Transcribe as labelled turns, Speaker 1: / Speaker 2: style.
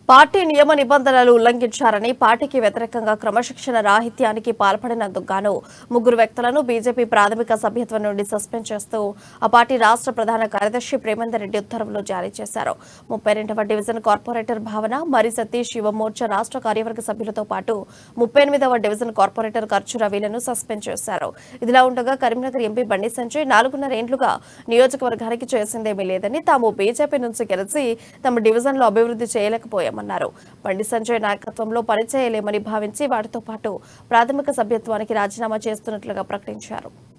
Speaker 1: party నియమ నిబంధనలు ఉల్లంఘించారని పార్టీకి వ్యతిరేకంగా క్రమశిక్షణ రాహిత్యానికి పాల్పడినందుకు గాను ముగ్గురు వ్యక్తులను బీజేపీ ప్రాథమిక సభ్యత్వం నుండి సస్పెండ్ చేస్తూ ఆ పార్టీ రాష్ట్ర ప్రధాన కార్యదర్శి ప్రేమేందర్ రెడ్డి ఉత్తర్వులు జారీ చేశారు ముప్పై రెండవ డివిజన్ కార్పొరేటర్ భావన మరి సతీష్ యువమోర్చా రాష్ట్ర కార్యవర్గ సభ్యులతో పాటు ముప్పై ఎనిమిదవ డివిజన్ కార్పొరేటర్ ఖర్చు రవిలను సస్పెండ్ చేశారు ఇదిలా ఉండగా కరీంనగర్ ఎంపీ బండి సంజయ్ నాలుగున్నర ఏండ్లుగా నియోజకవర్గానికి చేసిందేమీ లేదని తాము బీజేపీ నుంచి గెలిచి తమ డివిజన్లో అభివృద్ధి చేయలేకపోయామన్నారు బండి సంజయ్ నాయకత్వంలో పనిచేయలేమని భావించి వాటితో పాటు ప్రాథమిక సభ్యత్వానికి రాజీనామా చేస్తున్నట్లుగా ప్రకటించారు